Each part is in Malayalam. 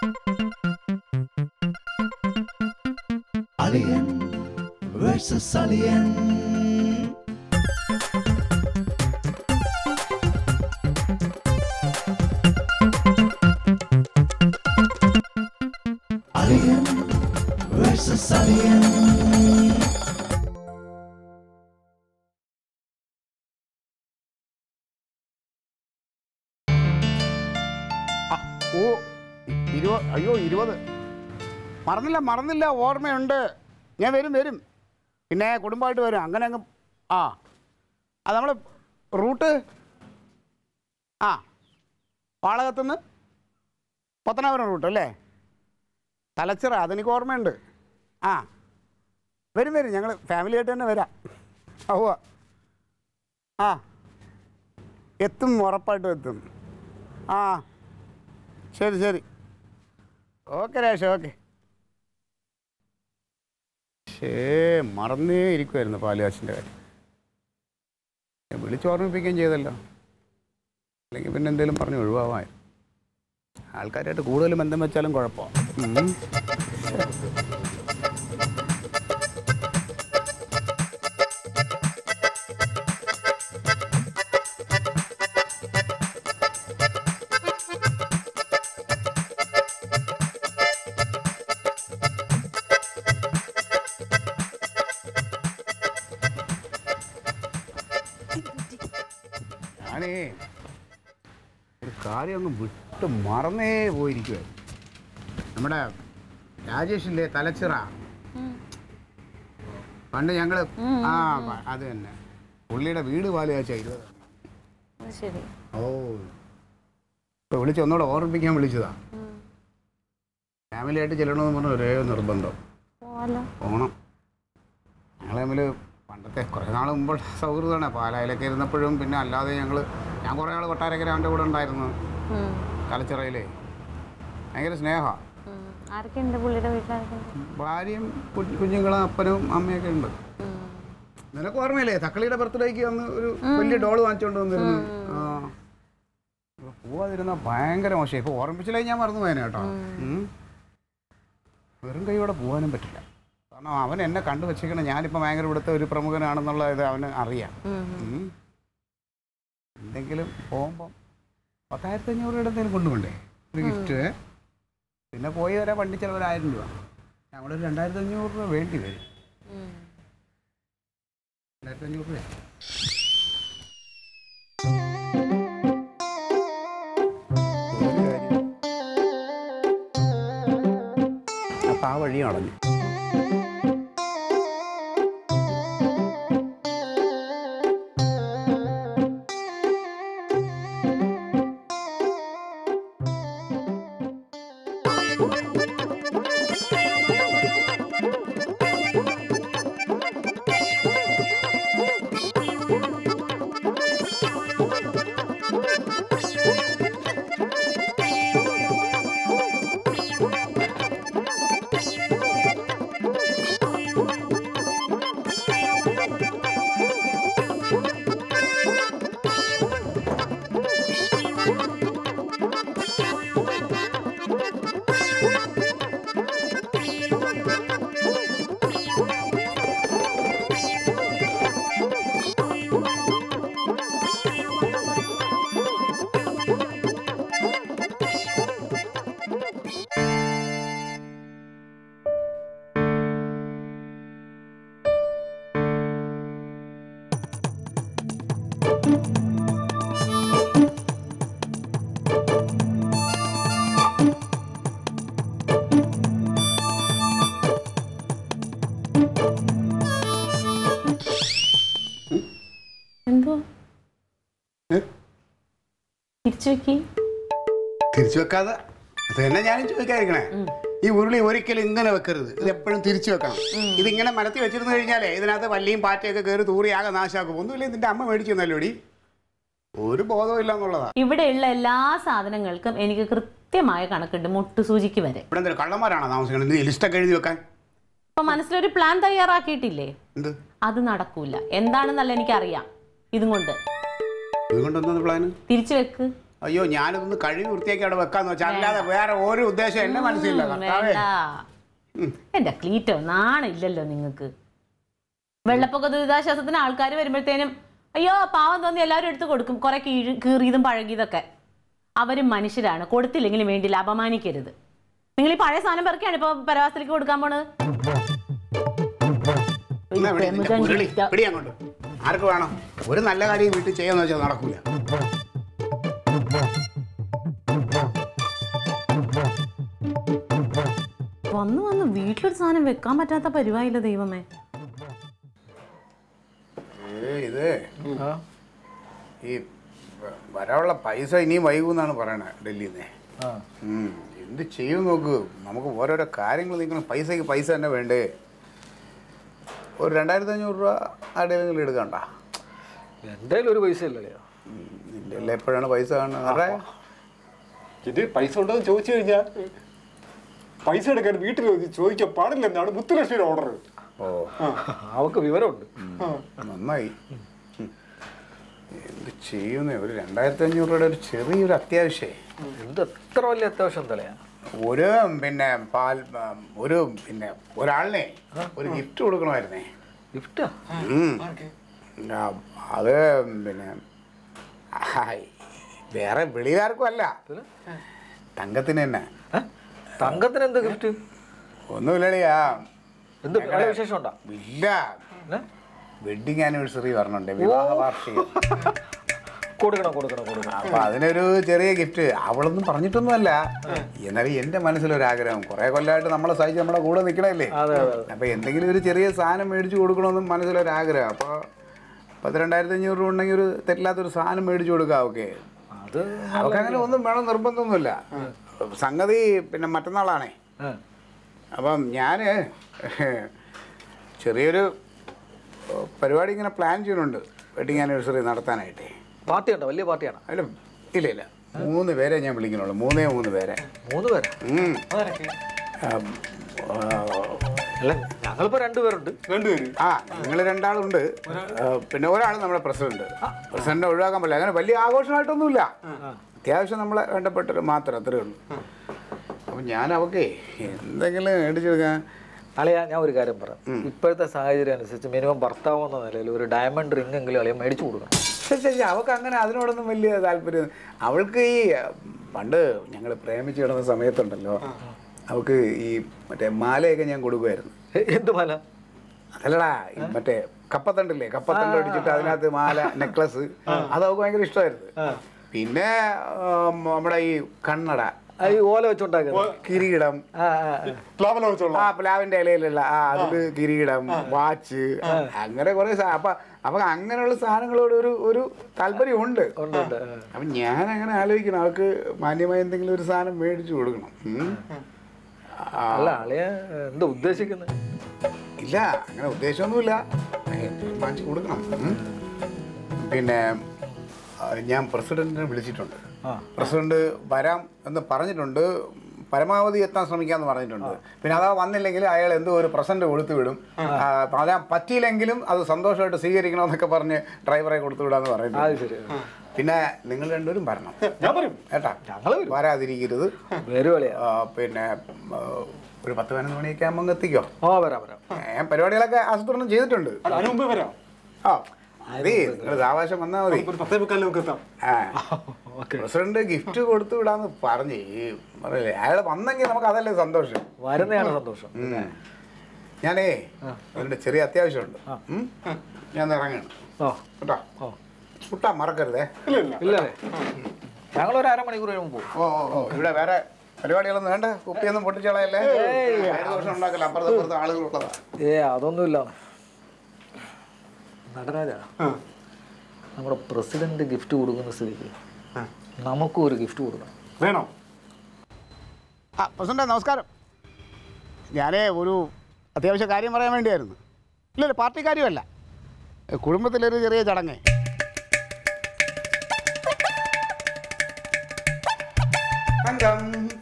Alien versus Alien. Alien versus Alien. ഓ ഇരുപത് അയ്യോ ഇരുപത് മറന്നില്ല മറന്നില്ല ഓർമ്മയുണ്ട് ഞാൻ വരും വരും പിന്നെ കുടുംബമായിട്ട് വരും അങ്ങനെ അങ്ങ് ആ അത് നമ്മൾ റൂട്ട് ആ പാളകത്തുനിന്ന് പത്തനാപുരം റൂട്ട് അല്ലേ തലച്ചിറ അതെനിക്ക് ഓർമ്മയുണ്ട് ആ വരും വരും ഞങ്ങൾ ഫാമിലിയായിട്ട് തന്നെ വരാം ആ ഉവ്വ ആ എത്തും ഉറപ്പായിട്ടും എത്തും ആ ശരി ശരി ഓക്കെ രേഷ ഓക്കെ ശേ മറന്നേ ഇരിക്കുമായിരുന്നു പാലുകാശിൻ്റെ കാര്യം ഞാൻ വിളിച്ച് ഓർമ്മിപ്പിക്കുകയും ചെയ്തല്ലോ അല്ലെങ്കിൽ പിന്നെ എന്തെങ്കിലും പറഞ്ഞ് ഒഴിവാവാമായിരുന്നു ആൾക്കാരായിട്ട് കൂടുതൽ ബന്ധം വെച്ചാലും കുഴപ്പമാണ് ഞാനേ ഒരു കാര്യം അങ്ങ് വിട്ട് മറന്നേ പോയിരിക്കുവായിരുന്നു നമ്മുടെ രാജേഷില്ലേ തലച്ചിറ പണ്ട് ഞങ്ങള് ആ പ- അത് തന്നെ പുള്ളിയുടെ വീട് പാലുകാച്ച ഇരുപത് അത് ശരി ഓ ഇപ്പൊ വിളിച്ച് ഒന്നുകൂടെ ഓർമ്മിപ്പിക്കാൻ വിളിച്ചതാ ഫാമിലിയായിട്ട് ചെല്ലണമെന്ന് പറഞ്ഞ ഒരേ നിർബന്ധം പോവാലോ പോകണം ഞങ്ങൾ തമ്മിൽ പണ്ടത്തെ കുറേ നാൾ മുമ്പുള്ള സൗഹൃദമാണ് പാലായിലൊക്കെ ഇരുന്നപ്പോഴും പിന്നെ അല്ലാതെ ഞങ്ങൾ ഞാൻ കുറേ നാൾ കൊട്ടാരക്കര അവൻ്റെ കൂടെ ഉണ്ടായിരുന്നു ഉം. തലച്ചിറയിലേ ഭയങ്കര സ്നേഹമാണ് ഉം. ആരൊക്കെയുണ്ട് പുള്ളിയുടെ വീട്ടിലാരൊക്കെയുണ്ട് ഭാര്യയും കു- കുഞ്ഞുങ്ങളും അപ്പനും അമ്മയൊക്കെ ഉണ്ട് ഉം. നിനക്ക് ഓർമ്മയില്ലേ തക്കളിയുടെ ബർത്ത്ഡേക്ക് വന്ന് ഒരു വലിയ ഡോള് വാങ്ങിച്ചുകൊണ്ട് വന്നിരുന്നു ആ ഇപ്പൊ പോവാതിരുന്ന ഭയങ്കര മോശം ഇപ്പൊ ഓർമ്മിച്ചില്ലെങ്കിൽ ഞാൻ മറന്നു പോയേനെ കേട്ടോ ഉം. വെറും കൈയോടെ പോകാനും പറ്റില്ല കാരണം അവൻ എന്നെ കണ്ടു വെച്ചേക്കണം ഞാനിപ്പോൾ ഭയങ്കര ഇവിടുത്തെ ഒരു പ്രമുഖനാണെന്നുള്ള ഇത് അവന് അറിയാം ഉം. ഉം. എന്തെങ്കിലും പോകുമ്പം പത്തായിരത്തി അഞ്ഞൂറ് രൂപയുടെ എന്തെങ്കിലും കൊണ്ടുപോണ്ടേ ഒരു ഗിഫ്റ്റ് പിന്നെ പോയി വരാൻ വണ്ടി ചിലവ് ഒരു ആയിരം രൂപ ഞങ്ങളൊരു രണ്ടായിരത്തി അഞ്ഞൂറ് രൂപ വേണ്ടി വരും ഉം. രണ്ടായിരത്തി അഞ്ഞൂറ് രൂപ അപ്പം ആ വഴി അടഞ്ഞു എന്തോ ഏ? തിരിച്ചു വെക്കി തിരിച്ചു വെക്കാതെ അത് തന്നെ ഞാനും ചോദിക്കാതിരിക്കണേ ഈ ഉരുളി ഒരിക്കലും ഇങ്ങനെ വെക്കരുത് ഇത് എപ്പോഴും തിരിച്ചു വെക്കണം ഇതിങ്ങനെ മലത്തി വെച്ചിരുന്നു കഴിഞ്ഞാലേ ഇതിനകത്ത് വല്ലിയും പാറ്റയൊക്കെ കയറി തൂറി ആകെ നാശമാക്കും ഒന്നുമില്ല ഇതിന്റെ അമ്മ മേടിച്ചു തന്നല്ലോടി ഒരു ബോധവും ഇല്ല എന്നുള്ളതാ ഇവിടെയുള്ള എല്ലാ സാധനങ്ങൾക്കും എനിക്ക് കൃത്യമായ കണക്കുണ്ട് മുട്ടുസൂചിക്ക് വരെ ഇവിടെ എന്തൊരു കള്ളന്മാരാണോ താമസിക്കുന്നത് ഇത് ലിസ്റ്റൊക്കെ എഴുതി വെക്കാൻ അപ്പൊ മനസ്സിലൊരു പ്ലാൻ തയ്യാറാക്കിയിട്ടില്ലേ എന്ത് അത് നടക്കൂല എന്താണെന്നല്ല എനിക്കറിയാം ഇതും കൊണ്ട് ഇതുകൊണ്ട് എന്താ പ്ലാന് തിരിച്ചു വെക്ക് അയ്യോ ഞാനിതൊന്ന് കഴുകി വൃത്തിയാക്കി അവിടെ വെക്കാന്ന് വെച്ചാൽ അല്ലാതെ വേറെ ഒരു ഉദ്ദേശം എന്നെ മനസ്സിലില്ല കർത്താവേ വേണ്ട എന്റെ ക്ലീറ്റോ നാണില്ലല്ലോ നിങ്ങക്ക് വെള്ളപ്പൊക്ക ദുരിതാശ്വാസത്തിന് ആൾക്കാർ വരുമ്പോഴത്തേനും അയ്യോ പാവം തോന്നി എല്ലാവരും എടുത്ത് കൊടുക്കും കുറെ കീഴ് കീറിയതും പഴകിയതൊക്കെ അവരും മനുഷ്യരാണ് കൊടുത്തില്ലെങ്കിലും വേണ്ടില്ല അപമാനിക്കരുത് നിങ്ങൾ ഈ പഴയ സാധനം പെറുക്കിയാണ് ഇപ്പൊ പരവാസത്തിലേക്ക് കൊടുക്കാൻ പോണത് എന്നാ ഇവിടെ നിന്റെ പ്രമുഖൻ മുരളി, ഗിഫ്റ്റ്. പിടി അങ്ങോട്ട് ആർക്ക് വേണം ഒരു നല്ല കാര്യം വീട്ടിൽ ചെയ്യാന്ന് വെച്ചാൽ നടക്കൂല വന്ന് വന്ന് വീട്ടിലൊരു സാധനം വെക്കാൻ പറ്റാത്ത പരിവായില്ല ദൈവമേ ഏ ഇത് ഈ വ- വരാനുള്ള പൈസ ഇനിയും വൈകുമെന്നാണ് പറയണത് ഡൽഹിയിൽ നിന്ന് എന്ത് ചെയ്യും നോക്ക് നമുക്ക് ഓരോരോ കാര്യങ്ങൾ നീക്കണം പൈസയ്ക്ക് പൈസ തന്നെ വേണ്ടേ ഒരു രണ്ടായിരത്തി അഞ്ഞൂറ് രൂപ ആരുടെയെങ്കിലും എടുക്കണ്ട എൻ്റെ കയ്യിൽ ഒരു പൈസ ഇല്ലല്ലോ നിന്റെ എല്ലാം എപ്പോഴാണ് പൈസ കാണുന്നത് അതെ ഇത് പൈസ ഉണ്ടെന്ന് ചോദിച്ചു കഴിഞ്ഞാൽ പൈസ എടുക്കാൻ വീട്ടിൽ ചോദിക്കാൻ പാടില്ലെന്നാണ് മുത്തുലക്ഷ്മിയുടെ ഓർഡർ ഓ അവക്ക് വിവരമുണ്ട് നന്നായി ഉം. എന്ത് ചെയ്യുന്നേ ഒരു രണ്ടായിരത്തി അഞ്ഞൂറ് രൂപയുടെ ഒരു ചെറിയൊരു അത്യാവശ്യമേ എന്ത് എത്ര വലിയ അത്യാവശ്യം തലയാ ഒരു പിന്നെ പാൽ ഉം, ഒരു പിന്നെ ഒരാളിനെ ഒരു ഗിഫ്റ്റ് കൊടുക്കണമായിരുന്നേ ഗിഫ്റ്റാ ഉം. ആ, അത് പിന്നെ ഹായ്, വേറെ വെളിയിലാർക്കും അല്ല തങ്കത്തിന് തന്നെ തങ്കത്തിന് എന്ത് ഗിഫ്റ്റ് ഒന്നുമില്ലടിയാ എന്ത് വേറെ വിശേഷം ഉണ്ടോ ഇല്ല വെഡിങ് ആനിവേഴ്സറി പറഞ്ഞുണ്ട് വിവാഹ വാർഷികം കൊടുക്കണം കൊടുക്കണം കൊടുക്കണം അപ്പൊ അതിനൊരു ചെറിയ ഗിഫ്റ്റ് അവളൊന്നും പറഞ്ഞിട്ടൊന്നുമല്ല എന്നാലും എന്റെ മനസ്സിലൊരാഗ്രഹം കുറെ കൊല്ലമായിട്ട് നമ്മളെ സഹിച്ച് നമ്മുടെ കൂടെ നിൽക്കണല്ലേ അതെ അതെ അതെ അപ്പൊ എന്തെങ്കിലും ഒരു ചെറിയ സാധനം മേടിച്ചു കൊടുക്കണമെന്നും മനസ്സിലൊരാഗ്രഹം അപ്പൊ പത്ത് രണ്ടായിരത്തി അഞ്ഞൂറ് രൂപ ഉണ്ടെങ്കിൽ ഒരു തെറ്റില്ലാത്തൊരു സാധനം മേടിച്ചു കൊടുക്കാം ഓക്കെ അത് അവർക്ക് അങ്ങനെ ഒന്നും വേണം നിർബന്ധമൊന്നുമില്ല സംഗതി പിന്നെ മറ്റന്നാളാണേ ആ. അപ്പം ഞാൻ ചെറിയൊരു ഏഹ്, പരിപാടി ഇങ്ങനെ പ്ലാൻ ചെയ്യുന്നുണ്ട് വെഡിങ് ആനിവേഴ്സറി നടത്താനായിട്ടേ പാർട്ടി ഉണ്ടോ വലിയ പാർട്ടിയാണോ അല്ല ഇല്ല ഇല്ല മൂന്ന് പേരെ ഞാൻ വിളിക്കണുള്ളൂ മൂന്നേ മൂന്ന് പേരെ മൂന്ന് പേരാ ഉം. ആം, ആ, അല്ല ഞങ്ങളിപ്പോ രണ്ടുപേരുണ്ട് രണ്ടുപേര് ആ നിങ്ങൾ രണ്ടാളുണ്ട് ആ, പിന്നെ ഒരാൾ നമ്മുടെ പ്രസിഡന്റ് പ്രസിഡന്റ് ഒഴിവാക്കാൻ പറ്റില്ല അങ്ങനെ വലിയ ആഘോഷമായിട്ടൊന്നുമില്ല അത്യാവശ്യം നമ്മളെ വേണ്ടപ്പെട്ടവർ മാത്രം അത്രേ ഉള്ളൂ അപ്പം ഞാൻ അവക്കേ എന്തെങ്കിലും മേടിച്ചു കൊടുക്കാൻ അളിയ ഞാൻ ഒരു കാര്യം പറയാം ഇപ്പോഴത്തെ സാഹചര്യം അനുസരിച്ച് മിനിമം ഭർത്താവ് എന്ന നിലയിൽ ഒരു ഡയമണ്ട് റിംഗ് എങ്കിലും അളിയ മേടിച്ചു കൊടുക്കണം ശരി ശരി അവൾക്ക് അങ്ങനെ അതിനോടൊന്നും വലിയ താല്പര്യം അവൾക്ക് ഈ പണ്ട് ഞങ്ങൾ പ്രേമിച്ച് കിടന്ന സമയത്തുണ്ടല്ലോ അവൾക്ക് ഈ മറ്റേ മാലയൊക്കെ ഞാൻ കൊടുക്കുമായിരുന്നു എ- എന്ത് മല അതല്ലടാ ഈ മറ്റേ കപ്പത്തണ്ടില്ലേ കപ്പത്തണ്ട് അടിച്ചിട്ട് അതിനകത്ത് മാല നെക്ലസ് അത് അവൾക്ക് ഭയങ്കര ഇഷ്ടമായിരുന്നു പിന്നെ ആം, നമ്മുടെ ഈ കണ്ണട ആ, ഈ ഓല വെച്ചുണ്ടാക്കുന്നത് കിരീടം ആ ആ ആ. പ്ലാവല വെച്ചോളാം ആ പ്ലാവിന്റെ ഇലയിലുള്ള ആ അതില് കിരീടം വാച്ച് അങ്ങനെ കുറെ സാ- അപ്പൊ അപ്പൊ അങ്ങനെയുള്ള സാധനങ്ങളോട് ഒരു ഒരു താല്പര്യമുണ്ട് ഉണ്ട് ഉണ്ട് ആ. അപ്പൊ ഞാൻ അങ്ങനെ ആലോചിക്കണം അവൾക്ക് മാന്യമായ എന്തെങ്കിലും ഒരു സാധനം മേടിച്ചു കൊടുക്കണം ഉം. ആ, അല്ല അളിയ എന്താ ഉദ്ദേശിക്കുന്നത് ഇല്ല അങ്ങനെ ഉദ്ദേശമൊന്നുമില്ല വാങ്ങിച്ചു കൊടുക്കണം ഉം. പിന്നെ ആ, ഞാൻ പ്രസിഡന്റിനെ വിളിച്ചിട്ടുണ്ട് ആ. പ്രസിഡന്റ് വരാം എന്ന് പറഞ്ഞിട്ടുണ്ട് പരമാവധി എത്താൻ ശ്രമിക്കാന്ന് പറഞ്ഞിട്ടുണ്ട് പിന്നെ അതാ വന്നില്ലെങ്കിൽ അയാൾ എന്തോ ഒരു പ്രസന്റ് കൊടുത്തു വിടും ആ, വരാൻ പറ്റിയില്ലെങ്കിലും അത് സന്തോഷമായിട്ട് സ്വീകരിക്കണമെന്നൊക്കെ പറഞ്ഞ് ഡ്രൈവറെ കൊടുത്തു വിടാന്ന് അത് പറയുന്നത് ശരി പിന്നെ നിങ്ങൾ രണ്ടുപേരും വരണം ഞാൻ പറയും കേട്ടാ ഞങ്ങള് വരും. വരാതിരിക്കരുത് വരും അളിയ ആ, പിന്നെ ആ, ഒരു പത്ത് പതിനൊന്ന് മണിയൊക്കെ ആകുമ്പോൾ അങ്ങ് എത്തിക്കോ ആ വരാം വരാം ഞാൻ പരിപാടികളൊക്കെ ആസൂത്രണം ചെയ്തിട്ടുണ്ട് അല്ല, അതിന് മുമ്പേ വരാം ആ മതി നിങ്ങൾ സാവകാശം വന്നാൽ മതി ഒരു പത്തേ മുക്കാലിൽ നമുക്ക് എത്താം ആ ഓക്കെ പ്രസിഡന്റ് ഗിഫ്റ്റ് കൊടുത്തു വിടാന്ന് പറഞ്ഞ് ഈ പറയല്ലേ അയാൾ വന്നെങ്കിൽ നമുക്ക് അതല്ലേ സന്തോഷം വരുന്നതാണ് സന്തോഷം ഉം. ഞാനേ അതിന്റെ ചെറിയ അത്യാവശ്യമുണ്ട് ഉം? ഞാൻ ഒന്ന് ഇറങ്ങണം ഓ കേട്ടോ ഓ കുട്ടാ മറക്കരുതേ ഇല്ല ഇല്ല ഇല്ലേ ഞങ്ങളൊരു അരമണിക്കൂർ കഴിയുമ്പോൾ പോകും ഓ ഓ ഓ ഇവിടെ വേറെ പരിപാടികളൊന്നും വേണ്ട കുപ്പിയൊന്നും പൊട്ടിച്ചളയല്ലേ ഏഴ് ദിവസം ഉണ്ടാക്കല അപ്പുറത്ത് അപ്പുറത്ത് ആളുകളുള്ളതാ ഏ അതൊന്നുമില്ല നടരാജ ആ. നമ്മുടെ പ്രസിഡന്റ് ഗിഫ്റ്റ് കൊടുക്കുന്ന സ്ഥിതിക്ക് നമുക്കും ഒരു ഗിഫ്റ്റ് കൊടുക്കണം വേണോ ആ പ്രസിഡന്റ് നമസ്കാരം ഞാനേ ഒരു അത്യാവശ്യ കാര്യം പറയാൻ വേണ്ടിയായിരുന്നു ഇല്ലല്ല പാർട്ടി കാര്യമല്ല ഏ, കുടുംബത്തിലൊരു ചെറിയ ചടങ്ങ് തങ്കം.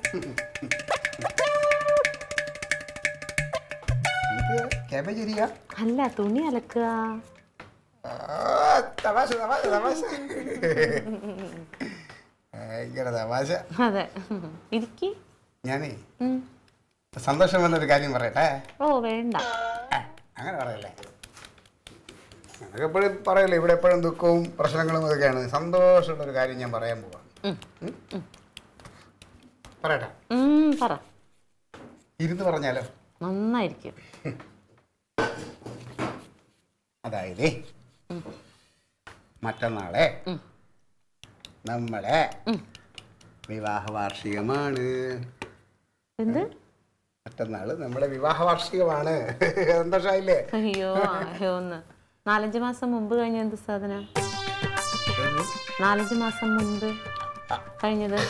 നിനക്ക് cabbage ഇരിക്കാ? അല്ല തുണി അലക്കുക ആ, തമാശ തമാശ തമാശ ഏ, ഭയങ്കര തമാശ അതെ ഇരിക്കി ഞാനേ സന്തോഷം വന്നൊരു കാര്യം പറയട്ടെ ഓ വേണ്ട ഏ, അങ്ങനെ പറയല്ലേ ഞങ്ങൾക്ക് എപ്പോഴും പറയല്ലേ ഇവിടെ എപ്പോഴും ദുഃഖവും പ്രശ്നങ്ങളും ഇതൊക്കെയാണ് സന്തോഷമുള്ള ഒരു കാര്യം ഞാൻ പറയാൻ പോവാം ഉം? പറയട്ടെ ഉം, പറ ഇരുന്ന് പറഞ്ഞാലോ നന്നായിരിക്കും അതായത് മറ്റന്നാളെ നമ്മളെ വിവാഹ വാർഷികമാണ് എന്ത് മറ്റന്നാള് നമ്മുടെ വിവാഹ വാർഷികമാണ് സന്തോഷമായില്ലേ അയ്യോ അയ്യോ ഒന്ന് നാലഞ്ച് മാസം മുമ്പ് കഴിഞ്ഞ എന്ത് സാധനം നാലഞ്ച് മാസം മുമ്പ് കഴിഞ്ഞത്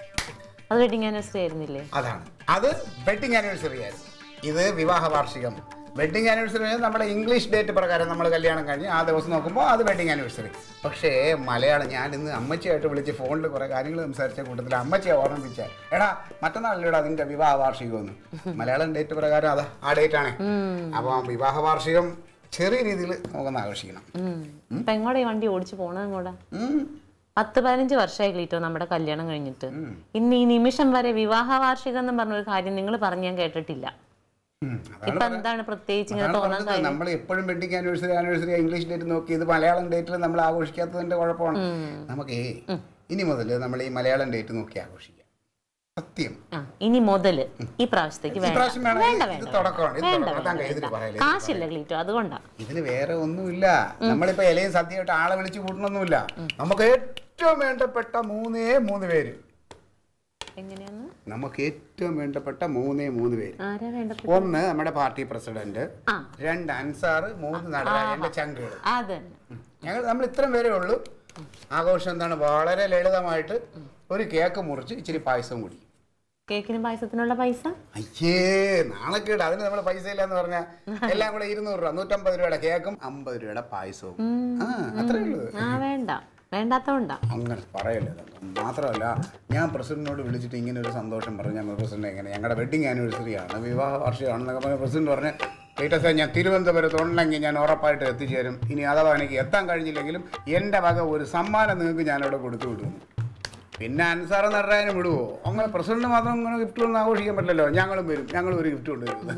അത് വെഡിങ് ആനിവേഴ്സറി ആയിരുന്നില്ലേ അതാണ് അത് വെഡിങ് ആനിവേഴ്സറി ആയിരുന്നു ഇത് വിവാഹ വാർഷികം വെഡിങ് ആനിവേഴ്സറി നമ്മുടെ ഇംഗ്ലീഷ് ഡേറ്റ് പ്രകാരം നമ്മൾ കല്യാണം കഴിഞ്ഞ് ആ ദിവസം നോക്കുമ്പോൾ അത് വെഡിങ് ആനിവേഴ്സറി പക്ഷേ മലയാളം ഞാൻ ഇന്ന് അമ്മച്ചിയായിട്ട് വിളിച്ച് ഫോണിൽ കുറേ കാര്യങ്ങൾ സംസാരിച്ച കൂട്ടത്തിൽ അമ്മച്ചിയെ ഓർമ്മിപ്പിച്ച എടാ മറ്റന്നാളിലൂടെ അതിൻ്റെ വിവാഹ വാർഷികമെന്ന് മലയാളം ഡേറ്റ് പ്രകാരം അതാ ആ ഡേറ്റ് ആണ് അപ്പോൾ വിവാഹ വാർഷികം ചെറിയ രീതിയിൽ നമുക്കൊന്ന് ആഘോഷിക്കണം ഉം. ഇപ്പൊ എങ്ങോട്ടാ ഈ വണ്ടി ഓടിച്ചു പോണത് എങ്ങോട്ടാ ഉം. പത്ത് പതിനഞ്ച് വർഷമായി ക്ലീറ്റോ നമ്മുടെ കല്യാണം കഴിഞ്ഞിട്ട് ഇന്ന് ഈ നിമിഷം വരെ വിവാഹ വാർഷികം എന്ന് പറഞ്ഞൊരു കാര്യം നിങ്ങൾ പറഞ്ഞു ഞാൻ കേട്ടിട്ടില്ല ഉം. അതാണ് ഇപ്പൊ എന്താണ് പ്രത്യേകിച്ച് ഇങ്ങനെ അതാണ് തോന്നാൻ പറഞ്ഞത്. കാര്യം നമ്മൾ എപ്പോഴും wedding anniversary anniversary English date നോക്കി ഇത് മലയാളം ഡേറ്റിൽ നമ്മൾ ആഘോഷിക്കാത്തതിന്റെ കുഴപ്പമാണ് നമുക്ക് ഇനി മുതൽ നമ്മൾ ഈ മലയാളം ഡേറ്റ് നോക്കി ആഘോഷിക്കാം സത്യം ആ ഇനി മുതല് ഈ പ്രാവശ്യത്തേക്ക് വേണ്ട ഇപ്രാവശ്യം വേണം. വേണ്ട ഇത് വേണ്ട തുടക്കമാണ്. ഇത് വേണ്ട തുടക്കം. താങ്കൾ വേണ്ട, എതിര് വേണ്ട. പറയല്ലേ? കാശില്ല ക്ലീറ്റോ അതുകൊണ്ടാ ഇതിന് വേറെ ഒന്നുമില്ല നമ്മളിപ്പോ ഇലയും സദ്യയായിട്ട് ആളെ വിളിച്ച് കൂട്ടണമൊന്നുമില്ല നമുക്ക് ഏറ്റവും വേണ്ടപ്പെട്ട മൂന്നേ മൂന്ന് പേര് എങ്ങനെയാന്ന് നമുക്ക് ഏറ്റവും വേണ്ടപ്പെട്ട മൂന്നേ മൂന്ന് പേര് ആരാ വേണ്ടപ്പെട്ട ഒന്ന് നമ്മുടെ പാർട്ടി പ്രസിഡന്റ് ആ. രണ്ട് അൻസാറ് മൂന്ന് നടരാജന്റെ ചങ്കുകൾ അത് തന്നെ ഞങ്ങൾ നമ്മൾ ഇത്രയും പേരേ ഉള്ളൂ ആഘോഷം എന്താണ് വളരെ ലളിതമായിട്ട് ഒരു കേക്ക് മുറിച്ച് ഇച്ചിരി പായസം കുടി കേക്കിനും പായസത്തിനുള്ള പൈസ അയ്യേ നാണക്കേട് അതിന് നമ്മൾ പൈസ ഇല്ല എന്ന് പറഞ്ഞാൽ എല്ലാം കൂടെ ഇരുന്നൂറ് രൂപ നൂറ്റമ്പത് രൂപയുടെ കേക്കും അമ്പത് രൂപയുടെ പായസവും ആ അത്രേ ഉള്ളൂ ആ വേണ്ട വേണ്ടാത്തോണ്ടാ അങ്ങനെ പറയല്ലേ ഇതൊന്നും. മാത്രമല്ല ഞാൻ പ്രസിഡന്റിനോട് വിളിച്ചിട്ട് ഇങ്ങനെ ഒരു സന്തോഷം പറഞ്ഞു ഞാൻ പ്രസിഡന്റ് എങ്ങനെ ഞങ്ങളുടെ വെഡിങ് ആനിവേഴ്സറി ആണ് വിവാഹ വാർഷികമാണെന്നൊക്കെ പറഞ്ഞ പ്രസിഡന്റ് പറഞ്ഞ് ലേറ്റസ്റ്റ് ഞാൻ തിരുവനന്തപുരത്ത് ഉണ്ടെങ്കിൽ ഞാൻ ഉറപ്പായിട്ട് എത്തിച്ചേരും ഇനി അഥവാ എനിക്ക് എത്താൻ കഴിഞ്ഞില്ലെങ്കിലും എൻ്റെ വക ഒരു സമ്മാനം നിങ്ങൾക്ക് ഞാനിവിടെ കൊടുത്തു വിടുന്നു പിന്നെ അൻസാർ നടരാജന് വിടുവോ അങ്ങനെ പ്രസിഡന്റ് മാത്രം ഇങ്ങനെ ഗിഫ്റ്റ് ഒന്നും ആഘോഷിക്കാൻ പറ്റില്ലല്ലോ ഞങ്ങളും വരും ഞങ്ങളും ഒരു ഗിഫ്റ്റ് കൊണ്ടുവരും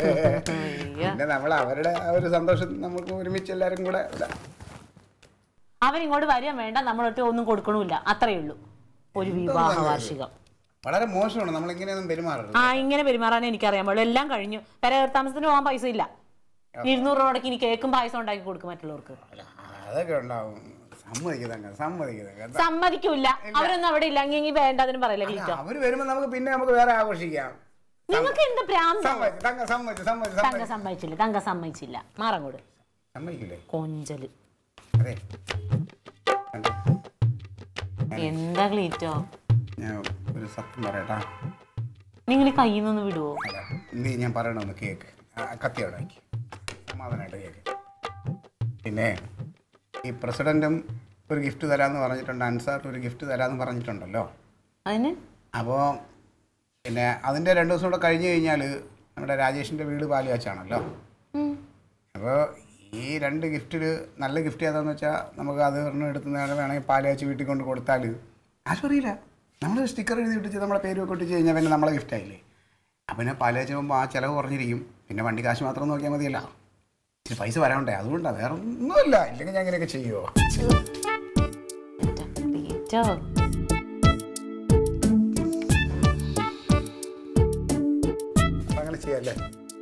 അയ്യോ. പിന്നെ നമ്മൾ അവരുടെ ആ ഒരു സന്തോഷം നമുക്ക് ഒരുമിച്ച് എല്ലാവരും കൂടെ ഇതാ. അവരിങ്ങോട്ട് വരിക വേണ്ട നമ്മളൊട്ട് ഒന്നും കൊടുക്കണമില്ല അത്രയേ ഉള്ളൂ ഒരു വിവാഹ വാർഷികം വളരെ മോശമാണ് നമ്മളിങ്ങനെയൊന്നും പെരുമാറരുത് ആ ഇങ്ങനെ പെരുമാറാൻ എനിക്കറിയാൻ പാടില്ല എല്ലാം കഴിഞ്ഞു പെര താമസത്തിന് പോകാൻ പൈസ ഇല്ല ഇരുന്നൂറ് രൂപ മുടക്കി ഇനി കേക്കും പായസം ഉണ്ടാക്കി കൊടുക്കും മറ്റുള്ളവർക്ക് അല്ല, അതൊക്കെ ഉണ്ടാവും സമ്മതിക്കുന്നങ്ങ് സമ്മതിക്കുന്നങ്ങ് സമ്മതിക്കൂല അവരൊന്നും അവിടെ ഇല്ല എങ്കിൽ വേണ്ട അതിന് പറയില്ല ക്ലീറ്റോ അവര് വരുമ്പോ നമുക്ക് പിന്നെ നമുക്ക് വേറെ ആഘോഷിക്കാം നിങ്ങൾക്ക് എന്ത് പ്രാന്ത് സമ്മതിച്ചു തങ്ക സമ്മതിച്ചു സമ്മതിച്ചു തങ്ക സമ്മതിച്ചു സമ്മതിച്ചില്ല തങ്ക സമ്മതിച്ചില്ല മാറങ്ങോട് സമ്മതിക്കില്ലേ കൊഞ്ചല് അതെ എന്താ ക്ലീറ്റോ ഞാൻ ഒരു സത്യം പറയട്ടാ നിങ്ങൾ ഈ കയ്യിൽ നിന്ന് വിടുവോ അല്ല നീ ഞാൻ പറയണമെന്ന് കേക്ക് ആ, കത്തി അവിടെ വയ്ക്ക് സമാധാനമായിട്ട് കേക്ക് പിന്നെ ഈ പ്രസിഡന്റും ഒരു ഗിഫ്റ്റ് തരാമെന്ന് പറഞ്ഞിട്ടുണ്ട് അൻസാർ ഒരു ഗിഫ്റ്റ് തരാമെന്ന് പറഞ്ഞിട്ടുണ്ടല്ലോ അതിന് അപ്പോൾ പിന്നെ അതിൻ്റെ രണ്ട് ദിവസം കൂടെ കഴിഞ്ഞ് കഴിഞ്ഞാൽ നമ്മുടെ രാജേഷിൻ്റെ വീട് പാലുകാച്ചാണല്ലോ ഉം. അപ്പോൾ ഈ രണ്ട് ഗിഫ്റ്റിൽ നല്ല ഗിഫ്റ്റ് ഏതാണെന്ന് വെച്ചാൽ നമുക്ക് അത് ഒരെണ്ണം എടുത്ത് നേരെ വേണമെങ്കിൽ പാലുകാച്ച് വീട്ടിൽ കൊണ്ട് കൊടുത്താൽ ആരും അറിയില്ല നമ്മൾ സ്റ്റിക്കർ എഴുതി ഇട്ടിച്ച് നമ്മളെ പേര് ഒക്കെ ഒട്ടിച്ച് കഴിഞ്ഞാൽ പിന്നെ നമ്മളെ ഗിഫ്റ്റ് ആയില്ലേ അപ്പം പിന്നെ പാലുകാച്ച് പോകുമ്പോൾ ആ ചിലവ് കുറഞ്ഞിരിക്കും പിന്നെ വണ്ടി കാശ് മാത്രം നോക്കിയാൽ മതിയല്ലോ ഇച്ചിരി പൈസ വരാണ്ടേ അതുകൊണ്ടാണ് വേറെ ഒന്നുമില്ല ഇല്ലെങ്കിൽ ഞാൻ ഇങ്ങനെയൊക്കെ ചെയ്യുമോ എന്റെ ക്ലീറ്റോ അപ്പം അങ്ങനെ ചെയ്യാമല്ലേ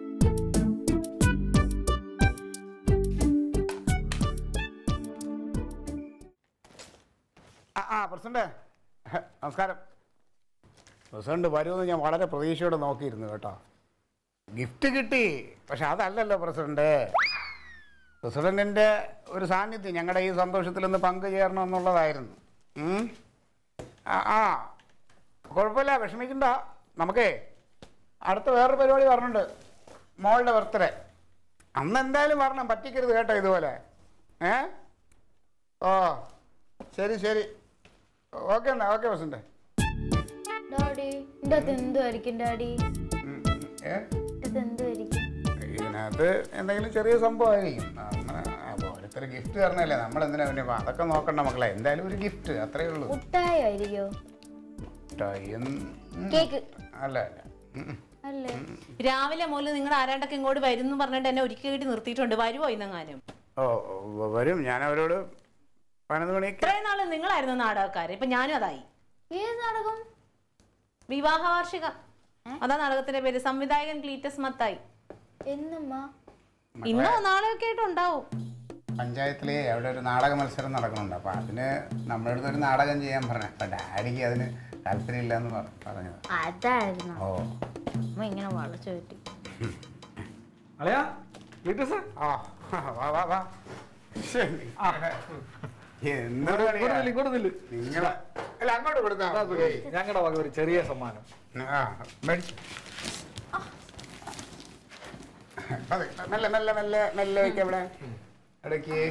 ആ ആ പ്രസിഡന്റ് നമസ്കാരം പ്രസിഡന്റ് വരുമെന്ന് ഞാൻ വളരെ പ്രതീക്ഷയോടെ നോക്കിയിരുന്നു കേട്ടോ ഗിഫ്റ്റ് കിട്ടി പക്ഷെ അതല്ലല്ലോ പ്രസിഡന്റ് പ്രസിഡന്റിന്റെ ഒരു സാന്നിധ്യം ഞങ്ങളുടെ ഈ സന്തോഷത്തിൽ ഒന്ന് പങ്കുചേരണം എന്നുള്ളതായിരുന്നു ഉം. ആ ആ കുഴപ്പമില്ല വിഷമിക്കണ്ട നമുക്കേ അടുത്ത വേറൊരു പരിപാടി പറഞ്ഞിട്ടുണ്ട് മോളുടെ ബർത്ത്ഡേ അന്ന് എന്തായാലും വരണം പറ്റിക്കരുത് കേട്ടോ ഇതുപോലെ ഏ ഓ ശരി ശരി ഓക്കെ എന്നാ ഓക്കെ പ്രസിഡന്റ് ഡാഡി ഇതിന്റെ അകത്ത് എന്തുമായിരിക്കും ഡാഡി ഉം, ഉം. ഏ ഇത് എന്തുമായിരിക്കും ഇതിനകത്ത് എന്തെങ്കിലും ചെറിയ സംഭവമായിരിക്കും അങ്ങനെ ഓരോരുത്തർ ഗിഫ്റ്റ് തരണല്ലേ നമ്മൾ എന്തിനാ പിന്നെ ഇപ്പൊ അതൊക്കെ നോക്കണ്ട മക്കളെ എന്തായാലും ഒരു ഗിഫ്റ്റ് അത്രേ ഉള്ളൂ മുട്ടായി ആയിരിക്കോ മിഠായി എന്ന്- ഉം. കേക്ക് അല്ല അല്ല ഉം, ഉം. അല്ലേ രാവിലെ മുതൽ നിങ്ങൾ ആരാണ്ടൊക്കെ ഇങ്ങോട്ട് വരും എന്ന് പറഞ്ഞിട്ട് എന്നെ ഒരിക്കൽ കിട്ടി നിർത്തിയിട്ടുണ്ട് വരുമോ ഇന്നെങ്ങാനും ഓ ഓ, വരും ഞാൻ അവരോട് പതിനൊന്ന് മണിക്ക് ഇത്രയും നാള് നിങ്ങളായിരുന്നു നാടകക്കാര് ഇപ്പൊ ഞാനും അതായി ഏത് നാടകം വിവാഹ വാർഷിക അതാ നാടകത്തിന്റെ പേര് സംവിധായകൻ ക്ലീറ്റസ് മത്തായി എന്നമ്മ ഇന്നോ നാളെയൊക്കെ ആയിട്ട് ഉണ്ടാവും പഞ്ചായത്തിലെ അവിടെ ഒരു നാടക മത്സരം നടക്കുന്നുണ്ട് അപ്പോൾ അതിന് നമ്മുടെ അടുത്ത് ഒരു നാടകം ചെയ്യാൻ പറഞ്ഞു അപ്പം ഡാഡിക്ക് അതിന് താല്പര്യമില്ല എന്ന് പറ- പറഞ്ഞത് അതായിരുന്നു ഓ അമ്മ ഇങ്ങനെ വളച്ചു കിട്ടി അളിയാ ക്ലീറ്റസ് ആ വാ വാ വാ ശ്ശെ, എന്താ ഇങ്ങോട്ട് കളിയാ? നില്ല്, ഇങ്ങോട്ട് നില്ല്. നിങ്ങളെ അല്ല അങ്ങോട്ട് കൊടുത്താ ഞങ്ങളുടെ വക ഒരു ചെറിയ സമ്മാനം ആ മേടിച്ചു അതെ മെല്ലെ മെല്ലെ മെല്ലെ മെല്ലെ വയ്ക്കാം ഇവിടെ ഇടയ്ക്ക്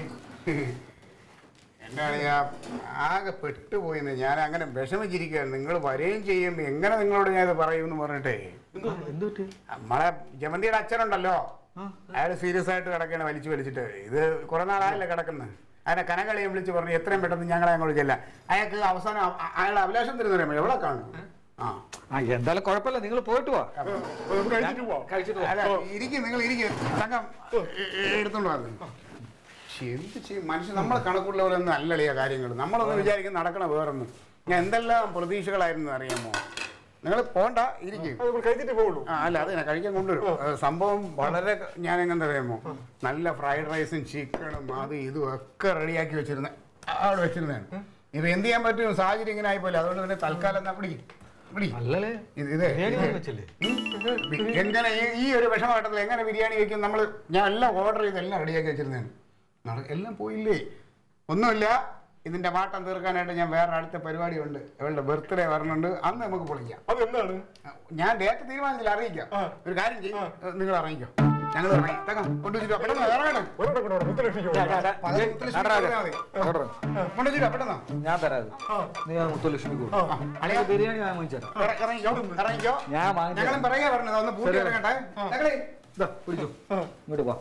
എന്താ പറയാ ആകെ പെട്ടുപോയിന്ന് ഞാൻ അങ്ങനെ വിഷമിച്ചിരിക്കുകയാണ് നിങ്ങൾ വരികയും ചെയ്യും എങ്ങനെ നിങ്ങളോട് ഞാൻ ഇത് പറയുമെന്ന് പറഞ്ഞിട്ടേ എന്ത് പറ്റി നമ്മളെ ജമന്തിയുടെ അച്ഛനുണ്ടല്ലോ അയാൾ സീരിയസ് ആയിട്ട് കിടക്കുകയാണ് വലിച്ചു വലിച്ചിട്ട് ഇത് കുറെ നാളായല്ലേ കിടക്കുന്നത് അതിനെ കനകളിയും വിളിച്ച് പറഞ്ഞു എത്രയും പെട്ടെന്ന് ഞങ്ങളെ അങ്ങോട്ട് ചെല്ലാം അയാൾക്ക് അവസാനം അ- അ- അയാളുടെ അഭിലാഷം തരുന്ന എവിടെ കാണും ആ ആ എന്തായാലും കുഴപ്പമില്ല നിങ്ങൾ പോയിട്ട് വാ നമുക്ക് കഴിച്ചിട്ട് പോവാം കഴിച്ചിട്ട് വാ അല്ല ഇരിക്കും നിങ്ങൾ ഇരിക്കും തങ്കം എ- എ- എടുത്തോണ്ട് വന്നു പക്ഷെ എന്ത് ചെയ്യും മനുഷ്യൻ നമ്മളെ കണക്കുള്ള പോലെ ഒന്നും അല്ലളിയ കാര്യങ്ങൾ നമ്മളൊന്ന് വിചാരിക്കും നടക്കണ വേറൊന്ന് ഞാൻ എന്തെല്ലാം പ്രതീക്ഷകളായിരുന്നു അറിയാമോ നിങ്ങൾ പോണ്ട ഇരിക്കും അത് നമ്മൾ കഴിച്ചിട്ട് പോകുള്ളൂ ആ അല്ല അത് ഞാൻ കഴിക്കാൻ കൊണ്ടുവരും ഏ, സംഭവം വളരെ ഞാൻ എങ്ങനെ അറിയാമോ നല്ല ഫ്രൈഡ് റൈസും ചിക്കനും അത് ഇതും ഒക്കെ റെഡിയാക്കി വെച്ചിരുന്ന അവിടെ വെച്ചിരുന്നതാണ് ഇപ്പൊ എന്ത് ചെയ്യാൻ പറ്റും സാഹചര്യം ഇങ്ങനെ ആയിപ്പോലെ അതുകൊണ്ട് തന്നെ തൽക്കാലം എന്നാ പിടി പിടി അല്ലല്ലേ ഇത് ഇത് ബിരിയാണി ഇത് ഒന്നും വെച്ചില്ലേ ഉം. എങ്ങനെ ഈ ഈ ഒരു വിഷമഘട്ടത്തിൽ എങ്ങനെ ബിരിയാണി വെക്കും നമ്മൾ ഞാൻ എല്ലാം ഓർഡർ ചെയ്ത് എല്ലാം റെഡിയാക്കി വെച്ചിരുന്നതാണ് നട എല്ലാം പോയില്ലേ ഒന്നുമില്ല ഇതിന്റെ മാട്ടം തീർക്കാനായിട്ട് ഞാൻ വേറെ അടുത്ത പരിപാടിയുണ്ട് അവളുടെ ബർത്ത്ഡേ വരണുണ്ട് അന്ന് നമുക്ക് പൊളിക്കാം അതെന്താണ് ഞാൻ ഡേറ്റ് തീരുമാനിച്ചില്ല അറിയിക്കാം ഒരു കാര്യം ചെയ്യും നിങ്ങൾ അറിയിക്കോ ഞങ്ങൾ ഇറങ്ങി തകം കൊണ്ടുവച്ചിട്ടോ പെട്ടെന്ന് ഇറങ്ങണം ഒരെണ്ണം കൂടെ വേണം. മുത്തലക്ഷ്മിക്ക് ഡാ, വേണം. ഡാ, ഡാ. പകൽ മുത്തലക്ഷ്മി നടരാജ. കൊണ്ടുവന്നാ മതി. ഓർഡർ. കൊണ്ടുവച്ചിട്ടോ പെട്ടെന്ന് ഞാൻ തരാത് നീ ആ മുത്തുലക്ഷ്മി കൊടുക്കും അളിയാ, ബിരിയാണി വാങ്ങിച്ചു തരാം ഇറ- ഇറങ്ങിക്കോ ഇറങ്ങിക്കോ ഞാൻ വാങ്ങിച്ചു ഞങ്ങളും പറയാ പറഞ്ഞത് ഒന്ന് പൂട്ടി ശരി. ഇറങ്ങട്ടെ ഞങ്ങളെ ഇതാ പിടിച്ചു ഇങ്ങോട്ട് വാ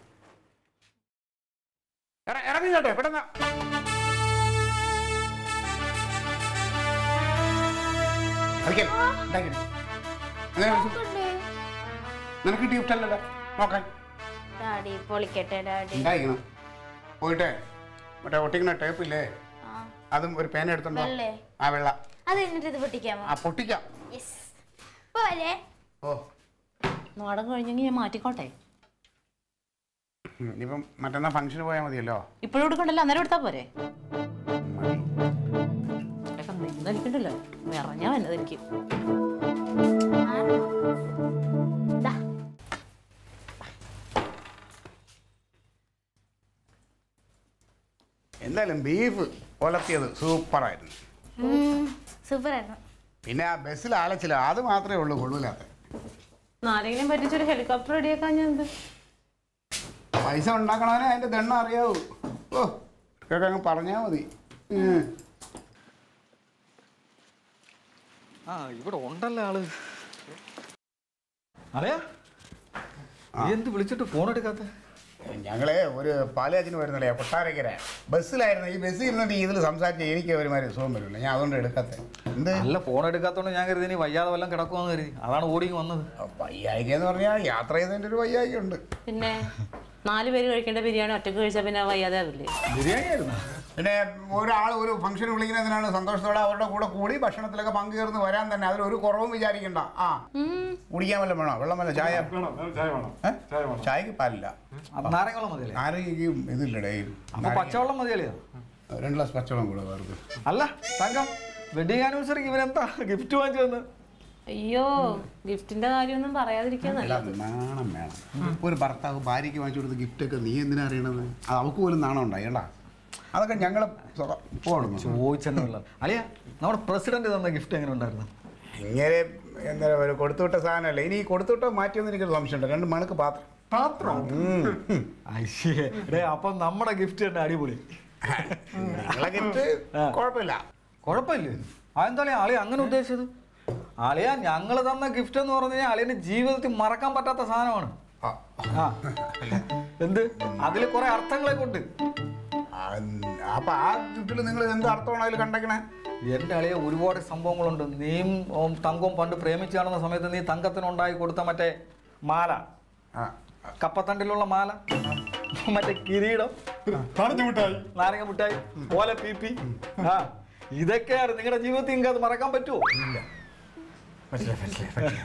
ഇറ- ഇറങ്ങിക്കോട്ടെ പെട്ടെന്ന് അതൊക്കെ ഉണ്ടാക്കി. എങ്ങനെ വിളിച്ചു? നിനക്ക് ഗിഫ്റ്റ് അല്ലല്ലോ നോക്കാൻ ഡാഡി പൊളിക്കട്ടെ ഡാഡി ഉണ്ടായിരിക്കണം പോയിട്ടെ മറ്റേ ഒട്ടിക്കുന്ന ടേപ്പില്ലേ ആ അതും ഒരു പേന എടുത്തുണ്ടോ വെള്ളേ? ആ വെള്ള അത് എന്നിട്ട് ഇത് പൊട്ടിക്കാമോ ആ പൊട്ടിക്കാം യെസ് പോരെ ഓ നാടകം കഴിഞ്ഞെങ്കിൽ ഞാൻ മാറ്റിക്കോട്ടെ ഉം, ഇനിയിപ്പം മറ്റന്നാ ഫംഗ്ഷന് പോയാൽ മതിയല്ലോ ഇപ്പോഴും എടുക്കണ്ടല്ലോ അന്നേരം എടുത്താ പോരെ മതി ഇതൊക്കെ നെയ്തടിക്കണ്ടല്ലോ നിറഞ്ഞാ വന്നതായിരിക്കും ദാ എന്തായാലും ബീഫ് ഒലത്തിയത് സൂപ്പറായിരുന്നു സൂപ്പറായിരുന്നു പിന്നെ ആ ബസ്സിൽ ആലച്ചില്ല അത് മാത്രമേ ഉള്ളൂ കൊള്ളൂലാത്ത ആരെങ്കിലും പറ്റിച്ചൊരു ഹെലികോപ്റ്റർ റെഡിയാക്കാൻ ഞാൻ എന്ത് പൈസ ഉണ്ടാക്കണവനെ അതിന്റെ ദണ്ണം അറിയാവൂ ഓ ഇതൊക്കെ അങ്ങ് പറഞ്ഞാൽ മതി ഉം. ആ ഇവിടെ ഉണ്ടല്ലോ ആള് അളയാ നീ എന്ത് വിളിച്ചിട്ട് ഫോൺ എടുക്കാത്ത ഞങ്ങളെ ഒരു പാലാച്ചിന് വരുന്നില്ലേ കൊട്ടാരക്കര ബസ്സിലായിരുന്നു ഈ ബസ്സിൽ ഇരുന്നിട്ട് ഇതിൽ സംസാരിച്ച് എനിക്ക് ഒരുമാതിരി സുഖം വരില്ല ഞാൻ അതുകൊണ്ട് എടുക്കാത്ത എന്ത് നല്ല ഫോൺ എടുക്കാത്തോണ്ട് ഞാൻ കരുതി നീ വയ്യാതെ വല്ലതും കിടക്കുമെന്ന് കരുതി അതാണ് ഓടി വന്നത് വയ്യായിക എന്ന് പറഞ്ഞാൽ യാത്ര ചെയ്തതിൻ്റെ ഒരു വയ്യായിക ഉണ്ട് പിന്നെ നാല് പേര് കഴിക്കേണ്ട ബിരിയാണി ഒറ്റക്ക് കഴിച്ചാൽ പിന്നെ വയ്യാതെ ആവില്ലേ ബിരിയാണി ആയിരുന്നു പിന്നെ ഒരാൾ ഒരു ഫംഗ്ഷൻ വിളിക്കുന്നതിനാണ് സന്തോഷത്തോടെ അവരുടെ കൂടെ കൂടി ഭക്ഷണത്തിലൊക്കെ പങ്കുചേർന്ന് വരാൻ തന്നെ അതിലൊരു കുറവും വിചാരിക്കണ്ട ആ കുടിക്കാൻ വല്ലതും വേണോ വെള്ളം വല്ല ചായ വേണം വേണം, ചായ വേണം ഏ? ചായ വേണം ചായക്ക് പാലില്ല അത് നാരങ്ങളും മതിയല്ലേ ആരെയും ഇതില്ലടേ അപ്പൊ പച്ചവെള്ളം മതിയല്ലേ രണ്ട് ഗ്ലാസ് പച്ചവെള്ളം കൂടെ വേർക്ക് അല്ല തങ്കം വെഡിങ് ആനിവേഴ്സറിക്ക് ഇവനെന്താ ഗിഫ്റ്റ് വാങ്ങിച്ചു തന്ന് അയ്യോ ഗിഫ്റ്റിന്റെ കാര്യമൊന്നും പറയാതിരിക്കാൻ അല്ല നാണം വേണം ഒരു ഭർത്താവ് ഭാര്യയ്ക്ക് വാങ്ങിച്ചു കൊടുത്ത ഗിഫ്റ്റ് ഒക്കെ നീ എന്തിനാ അറിയണത് അത് അവൾക്ക് പോലും നാണം ഉണ്ടായിട്ടാ അതൊക്കെ ഞങ്ങൾ പോകണം ചോദിച്ചെന്നല്ല അളിയ നമ്മുടെ പ്രസിഡന്റ് തന്ന ഗിഫ്റ്റ് എങ്ങനെ ഉണ്ടായിരുന്നു ഇങ്ങനെ എന്താ പറയുക കൊടുത്തുവിട്ട സാധനമല്ല ഇനി ഈ കൊടുത്തുവിട്ട മാറ്റിയൊന്നും എനിക്കൊരു സംശയമുണ്ട് രണ്ട് മണക്ക് പാത്രം പാത്രം ഉം. ഉം. അയ്യേ ഡേ അപ്പം നമ്മുടെ ഗിഫ്റ്റ് തന്നെ അടിപൊളി നിങ്ങളെ ഗിഫ്റ്റ് കുഴപ്പമില്ല കുഴപ്പമില്ലേ അതെന്താ അളിയ അങ്ങനെ ഉദ്ദേശിച്ചത് അളിയ ഞങ്ങൾ തന്ന ഗിഫ്റ്റ് എന്ന് പറഞ്ഞു കഴിഞ്ഞാൽ അളിയന്റെ ജീവിതത്തിൽ മറക്കാൻ പറ്റാത്ത സാധനമാണ് ആ, ആ എന്ത് അതിൽ കുറെ അർത്ഥങ്ങളെ കൊണ്ട് അപ്പൊ ആ ചുറ്റിൽ നിങ്ങൾ എന്ത് അർത്ഥമാണ് അതിൽ കണ്ടേക്കണേ എൻ്റെ അളിയ ഒരുപാട് സംഭവങ്ങളുണ്ട് നീയും ഓം തങ്കവും പണ്ട് പ്രേമിച്ച് കാണുന്ന സമയത്ത് നീ തങ്കത്തിനുണ്ടായി കൊടുത്ത മറ്റേ മാല ആ, കപ്പത്തണ്ടിലുള്ള മാല മറ്റേ കിരീടം പറഞ്ഞു വിട്ടായി നാരങ്ങ മിഠായി ഓല പി പി ആ ഇതൊക്കെയാണ് നിങ്ങളുടെ ജീവിതത്തിൽ നിങ്ങൾക്ക് അത് മറക്കാൻ പറ്റുമോ മനസ്സിലായി മനസ്സിലായി മനസ്സിലായി.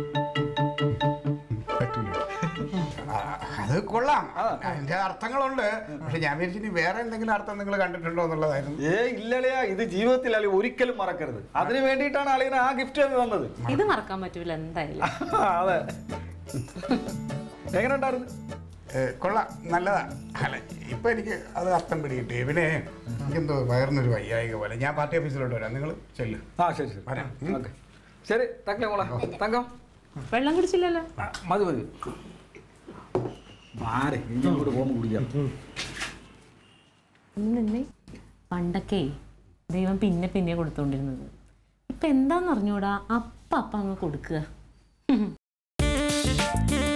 പറ്റൂല ആ, അത് കൊള്ളാം അതിന്റെ അർത്ഥങ്ങളുണ്ട് പക്ഷെ ഞാൻ വിചാരിച്ചു വേറെ എന്തെങ്കിലും അർത്ഥം നിങ്ങൾ കണ്ടിട്ടുണ്ടോ എന്നുള്ളതായിരുന്നു ഏ ഇല്ലളിയാ ഇത് ജീവിതത്തിൽ അളി ഒരിക്കലും മറക്കരുത് അതിന് വേണ്ടിയിട്ടാണ് അളിയന് ആ ഗിഫ്റ്റ് തന്നത് ഇത് മറക്കാൻ പറ്റൂല എന്തായാലും അതെ എങ്ങനെ ഉണ്ടായിരുന്നു ഏ, കൊള്ളാം നല്ലതാ അല്ല ഇപ്പൊ എനിക്ക് അത് അർത്ഥം പിടികിട്ടി പിന്നെ എനിക്കെന്തോ വയറിനൊരു വയ്യായിക പോലെ ഞാൻ പാർട്ടി ഓഫീസിലോട്ട് വരാം നിങ്ങൾ ചെല്ലു ആ ശരി ശരി വരാം ഉം. ഓക്കെ ശരി തക്കലേ മോളെ തങ്കം വെള്ളം കുടിച്ചില്ലല്ലോ ആ, മതി മതി ആരെ ഇങ്ങോട്ട് പോകുമ്പോൾ കുടിക്കാം നിന്നെ പണ്ടൊക്കെ ദൈവം പിന്നെ പിന്നെ കൊടുത്തോണ്ടിരുന്നത് ഇപ്പൊ എന്താന്ന് അറിഞ്ഞൂടാ അപ്പ അപ്പ അങ്ങ് കൊടുക്കുക